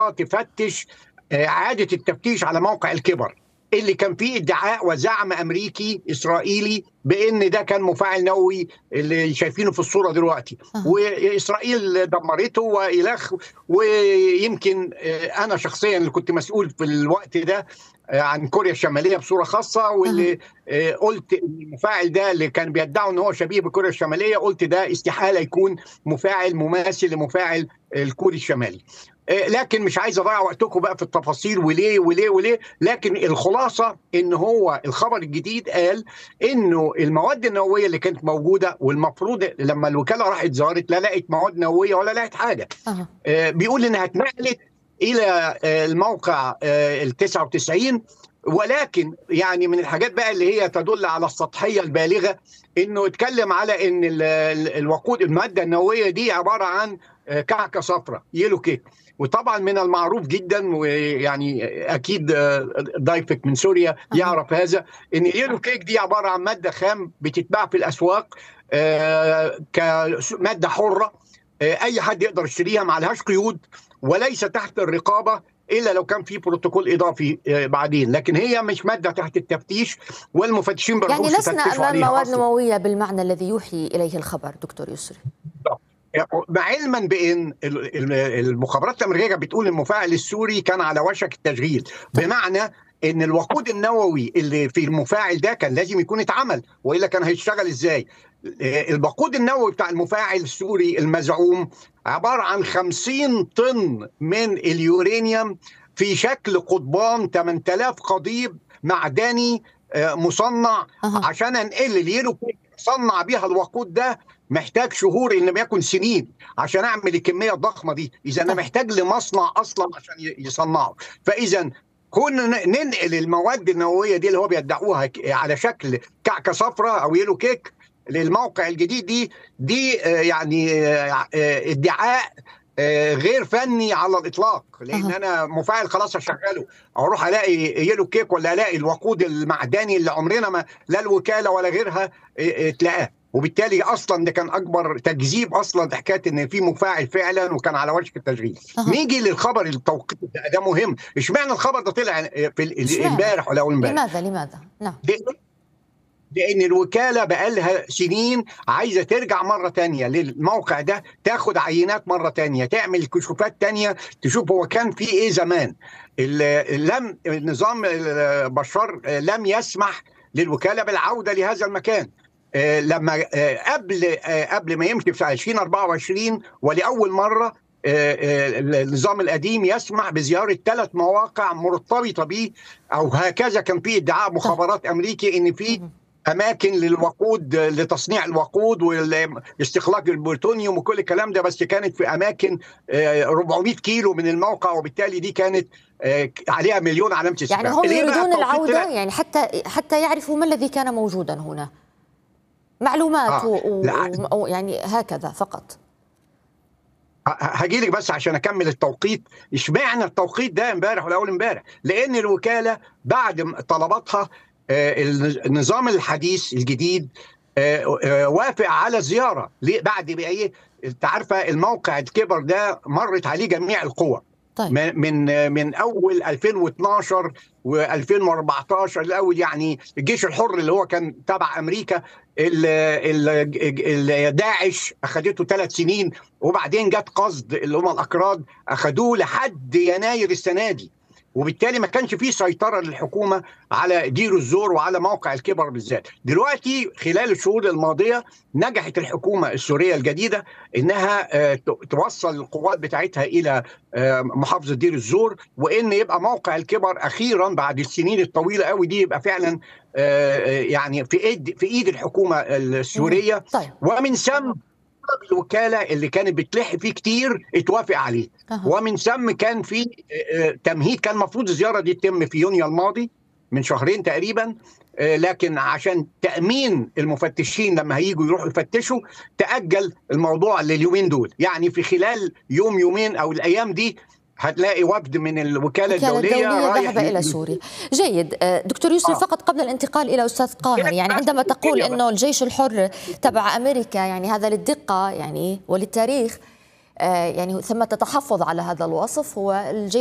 تفتش اعاده التفتيش على موقع الكبر اللي كان فيه ادعاء وزعم امريكي اسرائيلي بان ده كان مفاعل نووي اللي شايفينه في الصوره دلوقتي أه. واسرائيل دمرته والخ ويمكن انا شخصيا اللي كنت مسؤول في الوقت ده عن كوريا الشماليه بصوره خاصه واللي أه. قلت المفاعل ده اللي كان بيدعوا ان هو شبيه بكوريا الشماليه قلت ده استحاله يكون مفاعل مماثل لمفاعل الكوري الشمالي لكن مش عايز اضيع وقتكم بقى في التفاصيل وليه وليه وليه لكن الخلاصه ان هو الخبر الجديد قال انه المواد النوويه اللي كانت موجوده والمفروض لما الوكاله راحت زارت لا لقت مواد نوويه ولا لقت حاجه أه. بيقول انها اتنقلت الى الموقع ال 99 ولكن يعني من الحاجات بقى اللي هي تدل على السطحيه البالغه انه اتكلم على ان الوقود الماده النوويه دي عباره عن كعكه صفراء يلو كيك وطبعا من المعروف جدا ويعني اكيد ضيفك من سوريا يعرف هذا ان يلو كيك دي عباره عن ماده خام بتتباع في الاسواق كماده حره اي حد يقدر يشتريها ما عليهاش قيود وليس تحت الرقابه الا لو كان في بروتوكول اضافي بعدين لكن هي مش ماده تحت التفتيش والمفتشين يعني لسنا امام مواد نوويه بالمعنى الذي يوحي اليه الخبر دكتور يسري علما بان المخابرات الامريكيه بتقول المفاعل السوري كان على وشك التشغيل بمعنى ان الوقود النووي اللي في المفاعل ده كان لازم يكون اتعمل والا كان هيشتغل ازاي الوقود النووي بتاع المفاعل السوري المزعوم عباره عن 50 طن من اليورانيوم في شكل قضبان 8000 قضيب معدني مصنع أه. عشان انقل اليورو صنع بيها الوقود ده محتاج شهور ان لم يكن سنين عشان اعمل الكميه الضخمه دي اذا انا محتاج لمصنع اصلا عشان يصنعه فاذا كنا ننقل المواد النوويه دي اللي هو بيدعوها على شكل كعكه صفراء او يلو كيك للموقع الجديد دي دي يعني ادعاء غير فني على الاطلاق لان أه. انا مفاعل خلاص اشغله اروح الاقي يلو كيك ولا الاقي الوقود المعدني اللي عمرنا ما لا الوكاله ولا غيرها تلاقاه وبالتالي اصلا ده كان اكبر تكذيب اصلا حكايه ان في مفاعل فعلا وكان على وشك التشغيل أه. نيجي للخبر التوقيت ده, ده مهم اشمعنى الخبر ده طلع في امبارح ولا اول امبارح لماذا لماذا نعم لان الوكاله بقى لها سنين عايزه ترجع مره تانية للموقع ده تاخد عينات مره تانية تعمل كشوفات تانية تشوف هو كان في ايه زمان لم نظام بشار لم يسمح للوكاله بالعوده لهذا المكان لما قبل قبل ما يمشي في 2024 ولاول مره النظام القديم يسمح بزياره ثلاث مواقع مرتبطه به او هكذا كان في ادعاء مخابرات امريكي ان في اماكن للوقود لتصنيع الوقود واستخلاص البلوتونيوم وكل الكلام ده بس كانت في اماكن 400 كيلو من الموقع وبالتالي دي كانت عليها مليون علامه استفهام يعني هم يريدون العوده يعني حتى حتى يعرفوا ما الذي كان موجودا هنا معلومات آه. و... و... يعني هكذا فقط هجي لك بس عشان اكمل التوقيت اشمعنى التوقيت ده امبارح ولا اول امبارح لان الوكاله بعد طلباتها النظام الحديث الجديد وافق على زياره بعد ايه انت عارفه الموقع الكبر ده مرت عليه جميع القوى طيب. من من اول 2012 و2014 الاول يعني الجيش الحر اللي هو كان تبع امريكا داعش اخذته ثلاث سنين وبعدين جت قصد اللي هم الاكراد اخذوه لحد يناير السنه دي وبالتالي ما كانش فيه سيطره للحكومه على دير الزور وعلى موقع الكبر بالذات دلوقتي خلال الشهور الماضيه نجحت الحكومه السوريه الجديده انها توصل القوات بتاعتها الى محافظه دير الزور وان يبقى موقع الكبر اخيرا بعد السنين الطويله قوي دي يبقى فعلا يعني في ايد في ايد الحكومه السوريه طيب. ومن ثم الوكاله اللي كانت بتلح فيه كتير اتوافق عليه أه. ومن ثم كان في تمهيد كان المفروض الزياره دي تتم في يونيو الماضي من شهرين تقريبا لكن عشان تامين المفتشين لما هيجوا يروحوا يفتشوا تاجل الموضوع لليومين دول يعني في خلال يوم يومين او الايام دي هتلاقي وفد من الوكاله الدوليه, الدولية ذهب الى سوريا جيد دكتور يوسف آه. فقط قبل الانتقال الى استاذ قاهر يعني عندما تقول انه الجيش الحر تبع امريكا يعني هذا للدقه يعني وللتاريخ يعني ثمة تحفظ على هذا الوصف هو الجيش